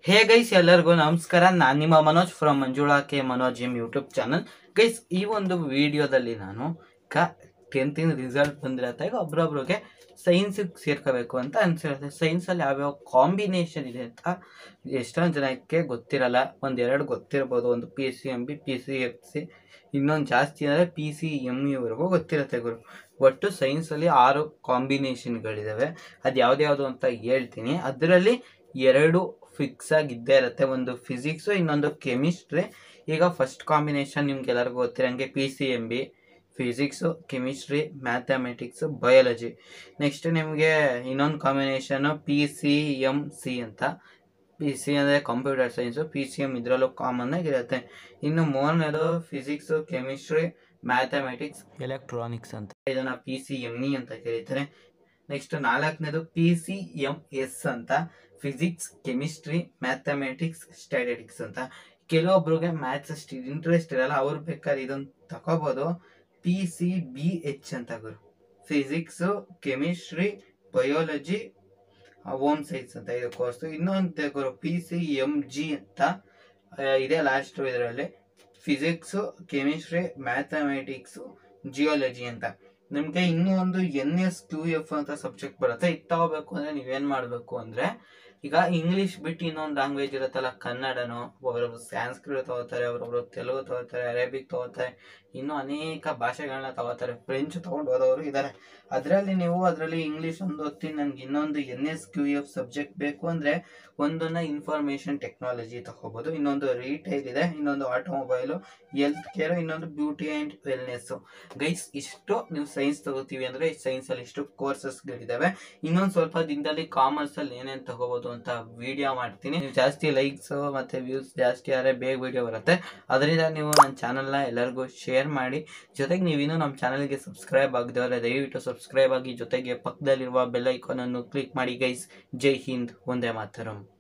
hey guys ಎಲ್ಲರಿಗೂ ನಮಸ್ಕಾರ ನಾನು ನಿಮ್ಮ Manoj from Manjula K Manoj M YouTube channel guys ಈ ಒಂದು ವಿಡಿಯೋದಲ್ಲಿ ನಾನು ಕ ಟೆಂತಿನ ರಿಸಲ್ಟ್ ಬಂದಿರತ್ತೆ ಈಗ ಒಬ್ರೊಬ್ರಿಗೆ ಸೈನ್ಸಿಗೆ ಸೇರ್ಕೋಬೇಕು ಅಂತ ಅನ್ಸಿರುತ್ತೆ ಸೈನ್ಸಲ್ಲಿ ಯಾವ್ಯಾವ ಕಾಂಬಿನೇಷನ್ ಇದೆ ಅಂತ ಎಷ್ಟೊಂದು ಜನಕ್ಕೆ ಗೊತ್ತಿರಲ್ಲ ಒಂದೆರಡು ಗೊತ್ತಿರ್ಬೋದು ಒಂದು P C M B P C F C ಇನ್ನೊಂದು ಜಾಸ್ತಿ ಅಂದರೆ ಪಿ ಸಿ ಎಮ್ ಇವರೆಗೂ ಗೊತ್ತಿರುತ್ತೆ ಗುರು ಒಟ್ಟು ಸೈನ್ಸಲ್ಲಿ ಆರು ಕಾಂಬಿನೇಷನ್ಗಳಿದ್ದಾವೆ ಅದು ಯಾವ್ದ್ಯಾವುದು ಅಂತ ಹೇಳ್ತೀನಿ ಅದರಲ್ಲಿ ಎರಡು ಫಿಕ್ಸ್ ಆಗಿ ಇದ್ದೇ ಇರುತ್ತೆ ಒಂದು ಫಿಸಿಕ್ಸು ಇನ್ನೊಂದು ಕೆಮಿಸ್ಟ್ರಿ ಈಗ ಫಸ್ಟ್ ಕಾಂಬಿನೇಷನ್ ನಿಮ್ಗೆ ಎಲ್ಲರಿಗೂ ಗೊತ್ತಿರಂಗೆ P C M B physics chemistry mathematics biology next ನಿಮಗೆ ಇನ್ನೊಂದು combination P C M C ಅಂತ ಪಿ ಸಿ ಅಂದರೆ computer science P C M ಇದರಲ್ಲೂ ಕಾಮನ್ ಆಗಿರುತ್ತೆ ಇನ್ನು ಮೂರನೇದು ಫಿಸಿಕ್ಸು ಕೆಮಿಸ್ಟ್ರಿ ಮ್ಯಾಥಮೆಟಿಕ್ಸ್ ಎಲೆಕ್ಟ್ರಾನಿಕ್ಸ್ ಅಂತ ಇದನ್ನ ಪಿ ಸಿ ಎಮ್ ಇ ಅಂತ ಕರೀತಾರೆ ನೆಕ್ಸ್ಟ್ ನಾಲ್ಕನೇದು ಪಿ ಸಿ ಎಮ್ ಎಸ್ ಅಂತ ಫಿಸಿಕ್ಸ್ ಕೆಮಿಸ್ಟ್ರಿ ಮ್ಯಾಥಮೆಟಿಕ್ಸ್ ಸ್ಟ್ಯಾಟಿಸ್ಟಿಕ್ಸ್ ಅಂತ ಕೆಲವೊಬ್ರಿಗೆ ಮ್ಯಾಥ್ಸ್ ಅಷ್ಟು ಇಂಟ್ರೆಸ್ಟ್ ಇರಲ್ಲ ಅವ್ರು ಬೇಕಾದ್ರೆ ಇದನ್ನು ತಗೋಬೋದು ಪಿ ಸಿ ಬಿ ಎಚ್ ಅಂತ ಗುರು physics chemistry biology home science ಅಂತ ಇದು ಕೋರ್ಸು ಇನ್ನೊಂದು ಗುರು ಪಿ ಸಿ ಎಮ್ ಜಿ ಅಂತ ಆ, ಇದೆ ಲಾಸ್ಟ್ ಇದರಲ್ಲಿ ಫಿಸಿಕ್ಸು ಕೆಮಿಸ್ಟ್ರಿ ಮ್ಯಾಥಮೆಟಿಕ್ಸು ಜಿಯಾಲಜಿ ಅಂತ ನಿಮಗೆ ಇನ್ನೂ ಒಂದು ಎನ್ ಎಸ್ ಕ್ಯೂ ಎಫ್ ಅಂತ ಸಬ್ಜೆಕ್ಟ್ ಬರುತ್ತೆ ಇದು ತಗೋಬೇಕು ಅಂದರೆ ನೀವೇನು ಮಾಡಬೇಕು ಅಂದರೆ ಈಗ ಇಂಗ್ಲೀಷ್ ಬಿಟ್ಟು ಇನ್ನೊಂದು ಲ್ಯಾಂಗ್ವೇಜ್ ಇರುತ್ತಲ್ಲ ಕನ್ನಡನೋ ಒಬ್ಬರೊಬ್ರು ಸ್ಯಾನ್ಸ್ಕ್ರಿಟ್ ತಗೋತಾರೆ ಒಬ್ಬರೊಬ್ರು ತೆಲುಗು ತಗೋತಾರೆ ಅರೇಬಿಕ್ ತಗೋತಾರೆ ಇನ್ನೂ ಅನೇಕ ಭಾಷೆಗಳನ್ನ ತಗೋತಾರೆ ಫ್ರೆಂಚ್ ತಗೊಂಡು ಹೋದವರು ಇದ್ದಾರೆ ಅದರಲ್ಲಿ ನೀವು ಅದರಲ್ಲಿ ಇಂಗ್ಲೀಷ್ ಒಂದು ಓದ್ತೀನಿ ನನಗೆ ಇನ್ನೊಂದು N S Q F subject ಬೇಕು ಅಂದರೆ ಒಂದನ್ನ ಇನ್ಫಾರ್ಮೇಷನ್ ಟೆಕ್ನಾಲಜಿ ತಗೋಬೋದು ಇನ್ನೊಂದು ರೀಟೈಲ್ ಇದೆ ಇನ್ನೊಂದು ಆಟೋಮೊಬೈಲು ಹೆಲ್ತ್ ಕೇರ್ ಇನ್ನೊಂದು ಬ್ಯೂಟಿ ಆ್ಯಂಡ್ ವೆಲ್ನೆಸ್ಸು ಗೈಸ್ ಇಷ್ಟು ನೀವು ಸೈನ್ಸ್ ತಗೋತೀವಿ ಅಂದರೆ ಸೈನ್ಸಲ್ಲಿ ಇಷ್ಟು ಕೋರ್ಸಸ್ಗಳಿದ್ದಾವೆ ಇನ್ನೊಂದು ಸ್ವಲ್ಪ ದಿನದಲ್ಲಿ ಕಾಮರ್ಸಲ್ಲಿ ಏನೇನು ತಗೋಬೋದು ಅಂತ ವಿಡಿಯೋ ಮಾಡ್ತೀನಿ ನೀವು ಜಾಸ್ತಿ ಲೈಕ್ಸ್ ಮತ್ತು ವ್ಯೂಸ್ ಜಾಸ್ತಿ ಆದರೆ ಬೇಗ ವಿಡಿಯೋ ಬರುತ್ತೆ ಅದರಿಂದ ನೀವು ನನ್ನ ಚಾನಲ್ನ ಎಲ್ಲರಿಗೂ ಶೇರ್ ಮಾಡಿ ಜೊತೆಗೆ ನೀವಿನ್ನೂ ನಮ್ಮ ಚಾನಲ್ಗೆ ಸಬ್ಸ್ಕ್ರೈಬ್ ಆಗದವರೆ ದಯವಿಟ್ಟು ಸಬ್ಸ್ಕ್ರೈಬ್ ಆಗಿ ಜೊತೆಗೆ ಪಕ್ಕದಲ್ಲಿರುವ ಬೆಲ್ ಐಕಾನನ್ನು ಕ್ಲಿಕ್ ಮಾಡಿ ಗೈಸ್ ಜೈ ಹಿಂದ್ ಒಂದೇ ಮಾತರಂ